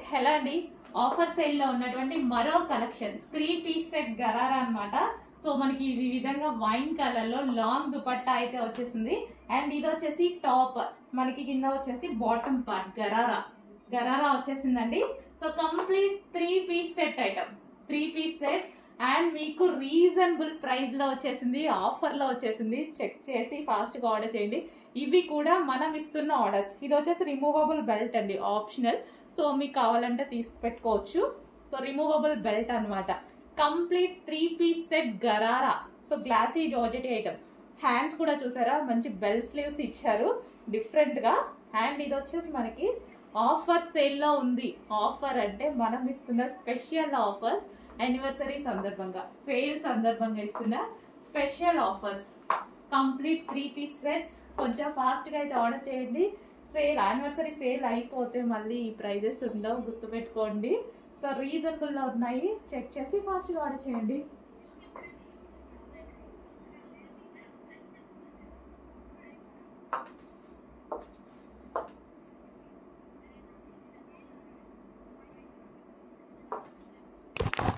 hello అండి offer sale లో ఉన్నటువంటి మరో collection three piece set gharara అన్నమాట సో మనకి ఈ విధంగా వైన్ కలర్ లో లాంగ్ దుపట్టా అయితే వచ్చేసింది అండ్ ఇది వచ్చేసి టాప్ మనకి కింద వచ్చేసి బాటమ్ పార్ట్ గరారా గరారా వచ్చేసిందండి so complete three piece set item three piece set and మీకు రీజనబుల్ ప్రైస్ లో వచ్చేసింది ఆఫర్ లో వచ్చేసింది చెక్ చేసి ఫాస్ట్ గా ఆర్డర్ చేయండి ఇవి కూడా మనం ఇస్తున్న ఆర్డర్స్ ఇది వచ్చేసి రిమూవబుల్ బెల్ట్ అండి ఆప్షనల్ సో మీకు కావాలంటే తీసి పెట్టుకోవచ్చు సో రిమూవబుల్ బెల్ట్ అన్నమాట complete three piece set gharara so glossy georgette item hands కూడా చూసారా మంచి బెల్ స్లీవ్స్ ఇచ్చారు డిఫరెంట్ గా అండ్ ఇది వచ్చేసి మనకి ఆఫర్ సేల్ లో ఉంది ఆఫర్ అంటే మనం ఇస్తున్న స్పెషల్ ఆఫర్స్ యానివర్సరీ సందర్భంగా సేల్ సందర్భంగా ఇస్తున్న special offers complete three piece sets కొంచెం ఫాస్ట్గా అయితే ఆర్డర్ చేయండి సేల్ యానివర్సరీ సేల్ అయిపోతే మళ్ళీ ఈ ప్రైజెస్ ఉండవు గుర్తుపెట్టుకోండి సో రీజనబుల్లో ఉన్నాయి చెక్ చేసి ఫాస్ట్గా ఆర్డర్ చేయండి